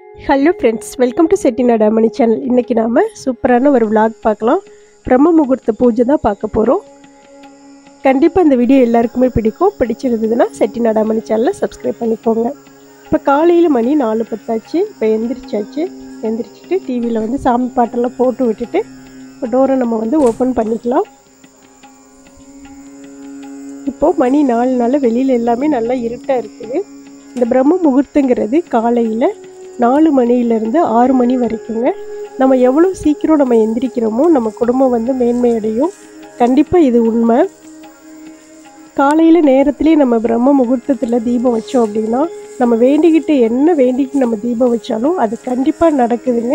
hello friends welcome to Chettinad Ammani channel இன்றைக்கி நாம் சூப்பரான ஒரு vlog பார்க்கலாம் பிரம்ம முகூர்த்த பூஜை தான் பார்க்க போகிறோம் கண்டிப்பாக இந்த வீடியோ எல்லாருக்குமே பிடிக்கும் பிடிச்சிருந்ததுன்னா செட்டிநாடு அம்மணி சேனலை சப்ஸ்கிரைப் பண்ணிக்கோங்க இப்போ காலையில் மணி நாலு பத்தாச்சு இப்போ எந்திரிச்சாச்சு எந்திரிச்சிட்டு டிவியில் வந்து சாமி பாட்டெல்லாம் போட்டு விட்டுட்டு இப்போ டோரை நம்ம வந்து ஓப்பன் பண்ணிக்கலாம் இப்போது மணி நாலு நாள் வெளியில் எல்லாமே நல்லா இருட்டாக இருக்குது இந்த பிரம்ம முகூர்த்தங்கிறது காலையில் நாலு மணியிலேருந்து ஆறு மணி வரைக்குங்க நம்ம எவ்வளோ சீக்கிரம் நம்ம எந்திரிக்கிறோமோ நம்ம குடும்பம் வந்து மேன்மையடையும் கண்டிப்பாக இது உண்மை காலையில் நேரத்துலேயே நம்ம பிரம்ம முகூர்த்தத்தில் தீபம் வச்சோம் அப்படின்னா நம்ம வேண்டிக்கிட்டு என்ன வேண்டிக்கிட்டு நம்ம தீபம் வச்சாலும் அது கண்டிப்பாக நடக்குதுங்க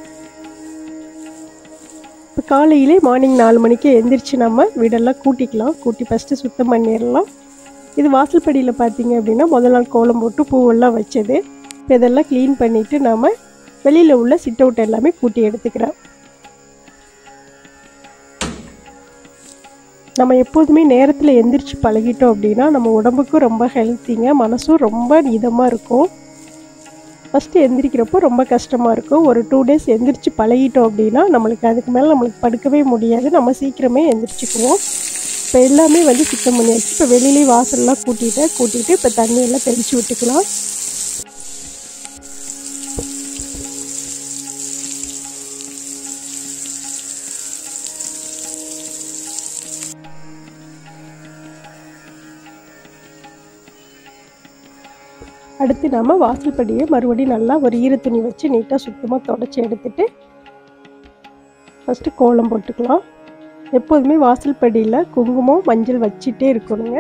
இப்போ காலையிலே மார்னிங் நாலு மணிக்கு எந்திரிச்சு நம்ம வீடெல்லாம் கூட்டிக்கலாம் கூட்டி ஃபஸ்ட்டு சுத்தம் பண்ணிடலாம் இது வாசல்படியில் பார்த்தீங்க அப்படின்னா முதல் நாள் கோலம் போட்டு பூவெல்லாம் வச்சது இப்போ இதெல்லாம் க்ளீன் பண்ணிவிட்டு நாம் வெளியில் உள்ள சிட் அவுட் எல்லாமே கூட்டி எடுத்துக்கிறோம் நம்ம எப்போதுமே நேரத்தில் எந்திரிச்சு பழகிட்டோம் அப்படின்னா நம்ம உடம்புக்கும் ரொம்ப ஹெல்த்திங்க மனசும் ரொம்ப இதமாக இருக்கும் ஃபஸ்ட்டு எந்திரிக்கிறப்போ ரொம்ப கஷ்டமாக இருக்கும் ஒரு டூ டேஸ் எந்திரிச்சு பழகிட்டோம் அப்படின்னா நம்மளுக்கு அதுக்கு மேலே நம்மளுக்கு படுக்கவே முடியாது நம்ம சீக்கிரமே எந்திரிச்சுக்குவோம் இப்போ எல்லாமே வந்து சுத்தம் பண்ணியாச்சு இப்போ வெளியிலே வாசல்லாம் கூட்டிகிட்டு கூட்டிகிட்டு இப்போ தண்ணியெல்லாம் தெளித்து விட்டுக்கலாம் அடுத்து நாம் வாசல்படியை மறுபடியும் நல்லா ஒரு ஈர துணி வச்சு நீட்டாக சுத்தமாக தொடச்சி எடுத்துட்டு ஃபஸ்ட்டு கோலம் போட்டுக்கலாம் எப்போதுமே வாசல்படியில் குங்குமம் மஞ்சள் வச்சுட்டே இருக்கணுங்க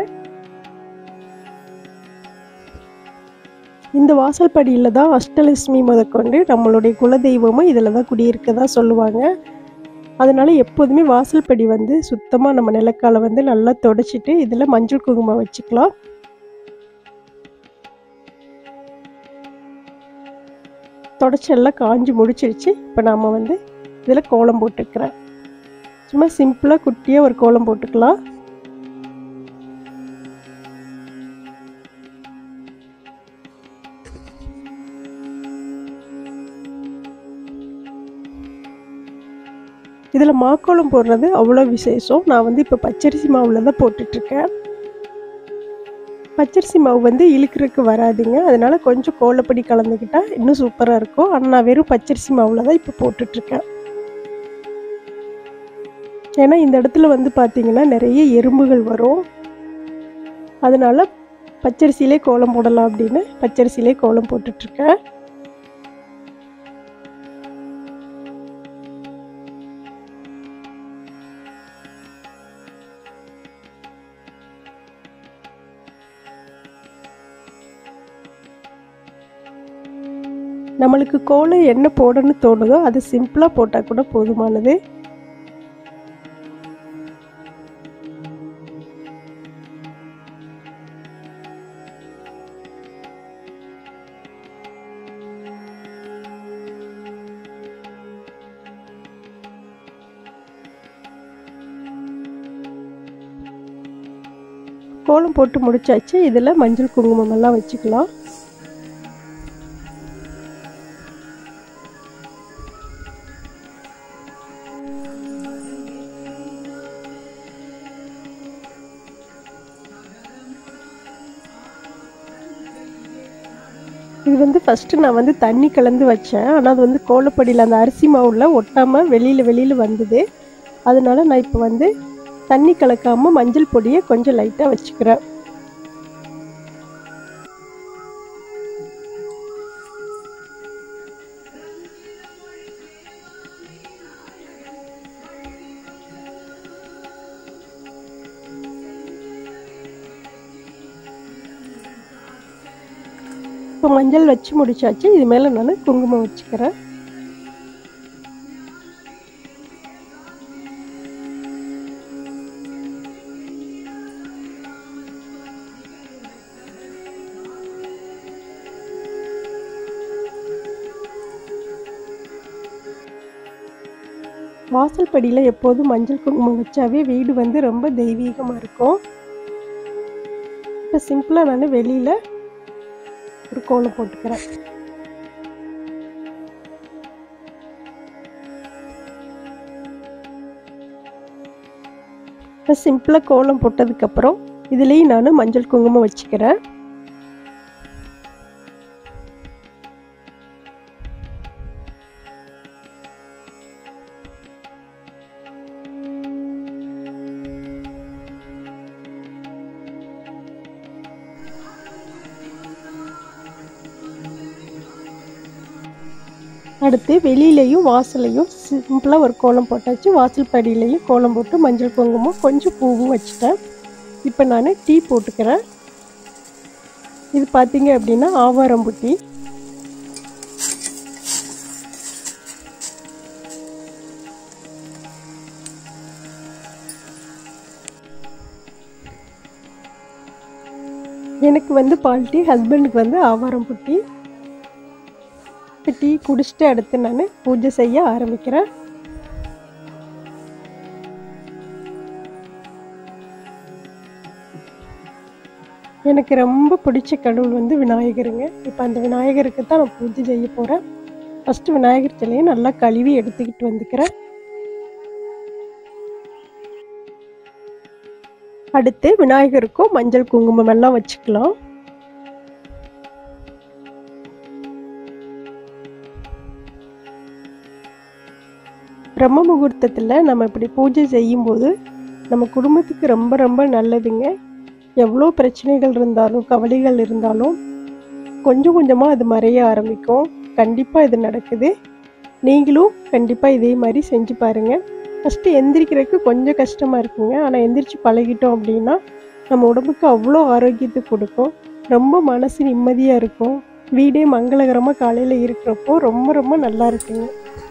இந்த வாசல்படியில் தான் அஷ்டலட்சுமி முதற்கொண்டு நம்மளுடைய குலதெய்வமும் இதில் தான் குடியிருக்கதா சொல்லுவாங்க அதனால் எப்போதுமே வாசல்படி வந்து சுத்தமாக நம்ம நிலக்காலை வந்து நல்லா தொடச்சிட்டு இதில் மஞ்சள் குங்குமம் வச்சுக்கலாம் தொடச்செல்லாம் காஞ்சி முடிச்சிருச்சு இப்போ நாம் வந்து இதில் கோலம் போட்டுக்கிறேன் சும்மா சிம்பிளாக குட்டியாக ஒரு கோலம் போட்டுக்கலாம் இதில் மாக்கோலம் போடுறது அவ்வளோ விசேஷம் நான் வந்து இப்போ பச்சரிசி மாவில் தான் போட்டுட்ருக்கேன் பச்சரிசி மாவு வந்து இழுக்கிறதுக்கு வராதுங்க அதனால் கொஞ்சம் கோலப்படி கலந்துக்கிட்டால் இன்னும் சூப்பராக இருக்கும் ஆனால் நான் வெறும் பச்சரிசி மாவில் தான் இப்போ போட்டுட்ருக்கேன் ஏன்னா இந்த இடத்துல வந்து பார்த்திங்கன்னா நிறைய எறும்புகள் வரும் அதனால் பச்சரிசியிலே கோலம் போடலாம் அப்படின்னு பச்சரிசியிலே கோலம் போட்டுட்ருக்கேன் நம்மளுக்கு கோலம் என்ன போடணும்னு தோணுதோ அது சிம்பிளாக போட்டால் கூட போதுமானது கோலம் போட்டு முடிச்சாச்சு இதில் மஞ்சள் குங்குமம் எல்லாம் வச்சுக்கலாம் இது வந்து ஃபஸ்ட்டு நான் வந்து தண்ணி கலந்து வச்சேன் ஆனால் அது வந்து கோலப்படியில் அந்த அரிசி மாவில் ஒட்டாமல் வெளியில் வெளியில் வந்தது அதனால நான் இப்போ வந்து தண்ணி கலக்காமல் மஞ்சள் பொடியை கொஞ்சம் லைட்டாக வச்சுக்கிறேன் இப்போ மஞ்சள் வச்சு முடிச்சாச்சு இது மேலே நான் குங்குமம் வச்சுக்கிறேன் வாசல்படியில் எப்போதும் மஞ்சள் குங்குமம் வச்சாவே வீடு வந்து ரொம்ப தெய்வீகமாக இருக்கும் இப்போ சிம்பிளாக நான் வெளியில் ஒரு கோலம் போட்டுக்கிறேன் இப்போ சிம்பிளாக கோலம் போட்டதுக்கப்புறம் இதுலேயும் நான் மஞ்சள் குங்குமம் வச்சுக்கிறேன் அடுத்து வெளியிலையும் வாசலையும் சிம்பிளாக ஒரு கோலம் போட்டாச்சு வாசல் படியிலையும் கோலம் போட்டு மஞ்சள் குங்குமம் கொஞ்சம் பூவும் வச்சுட்டேன் இப்போ நான் டீ போட்டுக்கிறேன் இது பார்த்தீங்க அப்படின்னா ஆவாரம்புட்டி எனக்கு வந்து பால் டீ ஹஸ்பண்டுக்கு வந்து ஆவாரம் புட்டி இப்போ டீ குடிச்சிட்டு அடுத்து நான் பூஜை செய்ய ஆரம்பிக்கிறேன் எனக்கு ரொம்ப பிடிச்ச கடவுள் வந்து விநாயகருங்க இப்போ அந்த விநாயகருக்கு தான் நான் பூஜை செய்ய போகிறேன் ஃபஸ்ட்டு விநாயகர் சிலையை நல்லா கழுவி எடுத்துக்கிட்டு வந்துக்கிறேன் அடுத்து விநாயகருக்கும் மஞ்சள் குங்குமம் எல்லாம் வச்சுக்கலாம் பிரம்ம முகூர்த்தத்தில் நம்ம இப்படி பூஜை செய்யும்போது நம்ம குடும்பத்துக்கு ரொம்ப ரொம்ப நல்லதுங்க எவ்வளோ பிரச்சனைகள் இருந்தாலும் கவலைகள் இருந்தாலும் கொஞ்சம் கொஞ்சமாக அது மறைய ஆரம்பிக்கும் கண்டிப்பாக இது நடக்குது நீங்களும் கண்டிப்பாக இதே மாதிரி செஞ்சு பாருங்கள் ஃபஸ்ட்டு எந்திரிக்கிறதுக்கு கொஞ்சம் கஷ்டமாக இருக்குங்க ஆனால் எந்திரிச்சு பழகிட்டோம் அப்படின்னா நம்ம உடம்புக்கு அவ்வளோ ஆரோக்கியத்தை கொடுக்கும் ரொம்ப மனசு நிம்மதியாக இருக்கும் வீடே மங்களகரமாக காலையில் இருக்கிறப்போ ரொம்ப ரொம்ப நல்லா இருக்குங்க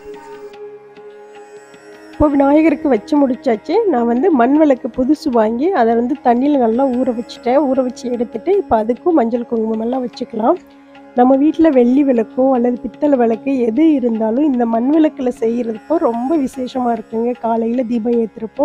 இப்போ விநாயகருக்கு வச்சு முடிச்சாச்சு நான் வந்து மண் விளக்கு புதுசு வாங்கி அதை வந்து தண்ணியில் நல்லா ஊற வச்சுட்டேன் ஊற வச்சு எடுத்துட்டு இப்போ அதுக்கும் மஞ்சள் குங்குமம் எல்லாம் வச்சுக்கலாம் நம்ம வீட்டில் வெள்ளி விளக்கோ அல்லது பித்தளை விளக்கு எது இருந்தாலும் இந்த மண் விளக்கில் செய்கிறதுக்கோ ரொம்ப விசேஷமாக இருக்குங்க காலையில் தீபம் ஏற்றுறப்போ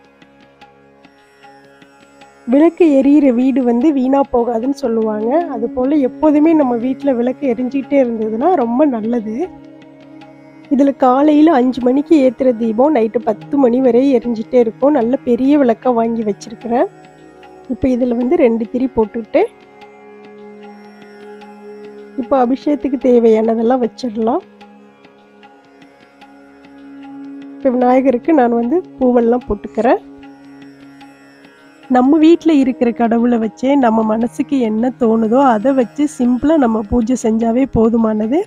விளக்கு எரியிற வீடு வந்து வீணாக போகாதுன்னு சொல்லுவாங்க அதுபோல் எப்போதுமே நம்ம வீட்டில் விளக்கு எரிஞ்சிக்கிட்டே இருந்ததுன்னா ரொம்ப நல்லது இதில் காலையில் அஞ்சு மணிக்கு ஏற்றுற தீபம் நைட்டு பத்து மணி வரை எரிஞ்சிட்டே இருக்கும் நல்ல பெரிய விளக்காக வாங்கி வச்சுருக்கிறேன் இப்போ இதில் வந்து ரெண்டு திரி போட்டுக்கிட்டு இப்போ அபிஷேகத்துக்கு தேவையானதெல்லாம் வச்சிடலாம் இப்போ விநாயகருக்கு நான் வந்து பூவெல்லாம் போட்டுக்கிறேன் நம்ம வீட்டில் இருக்கிற கடவுளை வச்சே நம்ம மனசுக்கு என்ன தோணுதோ அதை வச்சு சிம்பிளாக நம்ம பூஜை செஞ்சாவே போதுமானது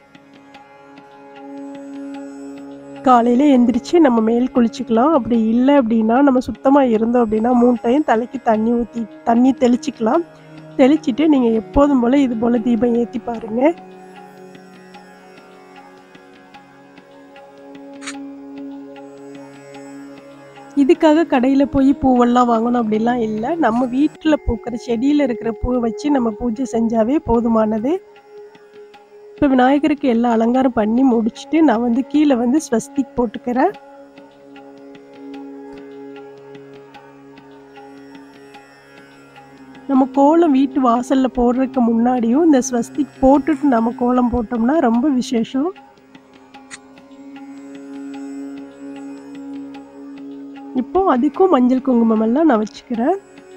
காலையில் எந்திரிச்சு நம்ம மேல் குளிச்சுக்கலாம் அப்படி இல்லை அப்படின்னா நம்ம சுத்தமாக இருந்தோம் அப்படின்னா மூணு டைம் தலைக்கு தண்ணி ஊற்றி தண்ணி தெளிச்சிக்கலாம் தெளிச்சிட்டு நீங்கள் எப்போதும் போல் இது போல் தீபம் ஏற்றி பாருங்கள் இதுக்காக கடையில் போய் பூவெல்லாம் வாங்கணும் அப்படிலாம் இல்லை நம்ம வீட்டில் பூக்கிற செடியில் இருக்கிற பூவை வச்சு நம்ம பூஜை செஞ்சாவே போதுமானது இப்போ விநாயகருக்கு எல்லா அலங்காரம் பண்ணி முடிச்சுட்டு நான் வந்து கீழே வந்து ஸ்வஸ்திக் போட்டுக்கிறேன் நம்ம கோலம் வீட்டு வாசலில் போடுறதுக்கு முன்னாடியும் இந்த ஸ்வஸ்திக் போட்டுட்டு நம்ம கோலம் போட்டோம்னா ரொம்ப விசேஷம் இப்போ அதுக்கும் மஞ்சள் குங்குமம் எல்லாம் நான் வச்சுக்கிறேன்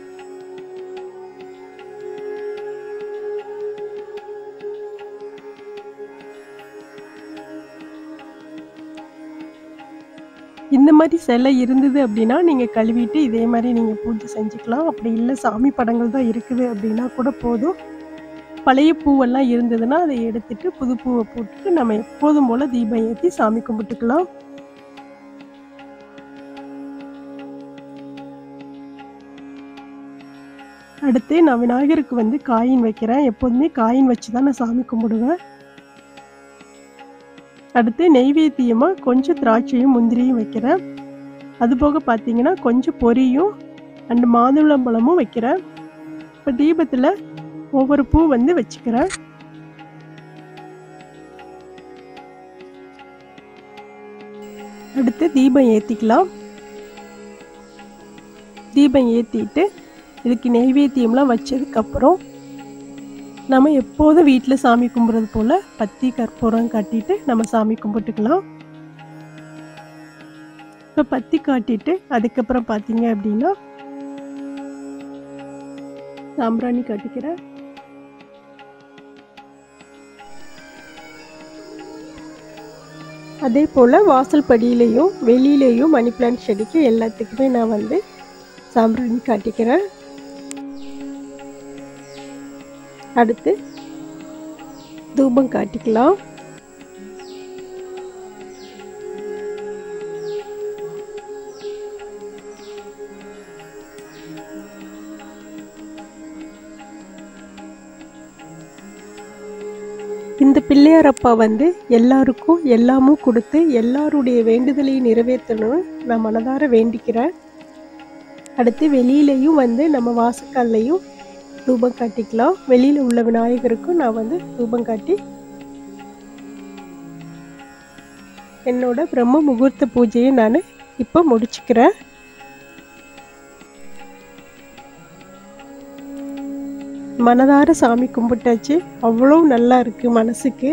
இந்த மாதிரி சிலை இருந்தது அப்படின்னா நீங்கள் கழுவிட்டு இதே மாதிரி நீங்கள் பூஜை செஞ்சுக்கலாம் அப்படி இல்லை சாமி படங்கள் தான் இருக்குது அப்படின்னா கூட போதும் பழைய பூவெல்லாம் இருந்ததுன்னா அதை எடுத்துட்டு புது பூவை போட்டுட்டு நம்ம எப்போதும் போல் தீபம் ஏற்றி சாமி கும்பிட்டுக்கலாம் அடுத்து நான் விநாயகருக்கு வந்து காயின் வைக்கிறேன் எப்போதுமே காயின் வச்சு தான் நான் சாமி கும்பிடுவேன் அடுத்து நெய்வேத்தியமாக கொஞ்சம் திராட்சையும் முந்திரியும் வைக்கிறேன் அது போக பார்த்தீங்கன்னா கொஞ்சம் பொரியும் அண்டு மாதுளம்பழமும் வைக்கிறேன் இப்போ தீபத்தில் ஒவ்வொரு பூ வந்து வச்சுக்கிறேன் அடுத்து தீபம் ஏற்றிக்கலாம் தீபம் ஏற்றிட்டு இதுக்கு நெய்வேத்தியம்லாம் வச்சதுக்கப்புறம் நம்ம எப்போதும் வீட்டில் சாமி கும்பிட்றது போல் பத்தி கற்பூரம் காட்டிட்டு நம்ம சாமி கும்பிட்டுக்கலாம் இப்போ பத்தி காட்டிட்டு அதுக்கப்புறம் பார்த்தீங்க அப்படின்னா சாம்பிராணி காட்டிக்கிறேன் அதே போல் வாசல் படியிலையும் வெளியிலையும் மணி பிளான்ட் செடிக்கு எல்லாத்துக்குமே நான் வந்து சாம்பிராணி காட்டிக்கிறேன் அடுத்து தூபம் காட்டிக்கலாம் இந்த பிள்ளையாரப்பா வந்து எல்லாருக்கும் எல்லாமும் கொடுத்து எல்லாருடைய வேண்டுதலையும் நிறைவேற்றணும்னு நான் மனதார வேண்டிக்கிறேன் அடுத்து வெளியிலையும் வந்து நம்ம வாசக்கால்லையும் தூபம் காட்டிக்கலாம் வெளியில் உள்ள விநாயகருக்கும் நான் வந்து தூபம் காட்டி என்னோட பிரம்ம முகூர்த்த பூஜையை நான் இப்போ முடிச்சுக்கிறேன் மனதார சாமி கும்பிட்டாச்சு அவ்வளோ நல்லா இருக்கு மனசுக்கு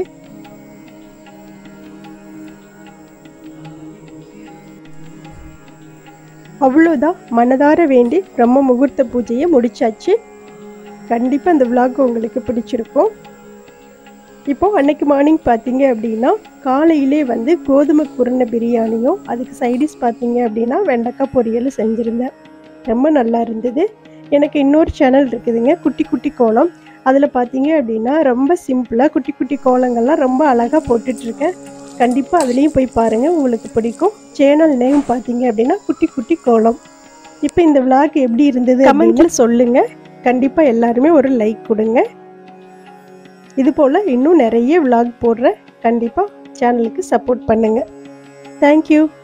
அவ்வளோதான் மனதார வேண்டி பிரம்ம முகூர்த்த பூஜையை முடிச்சாச்சு கண்டிப்பாக அந்த விலாக் உங்களுக்கு பிடிச்சிருக்கும் இப்போ அன்னைக்கு மார்னிங் பார்த்தீங்க அப்படின்னா காலையிலே வந்து கோதுமை குருணை பிரியாணியும் அதுக்கு சைடிஷ் பார்த்தீங்க அப்படின்னா வெண்டைக்காய் பொரியல் செஞ்சுருந்தேன் ரொம்ப நல்லா இருந்தது எனக்கு இன்னொரு சேனல் இருக்குதுங்க குட்டி குட்டி கோலம் அதில் பார்த்தீங்க அப்படின்னா ரொம்ப சிம்பிளாக குட்டி குட்டி கோலங்கள்லாம் ரொம்ப அழகாக போட்டுட்ருக்கேன் கண்டிப்பாக அதுலேயும் போய் பாருங்கள் உங்களுக்கு பிடிக்கும் சேனல் நேம் பார்த்தீங்க அப்படின்னா குட்டி குட்டி கோலம் இப்போ இந்த விளாக் எப்படி இருந்தது கமெண்ட்டில் சொல்லுங்கள் கண்டிப்பாக எல்லாருமே ஒரு லைக் கொடுங்க இது போல் இன்னும் நிறைய விளாக் போடுறேன் கண்டிப்பாக சேனலுக்கு சப்போர்ட் பண்ணுங்கள் தேங்க்யூ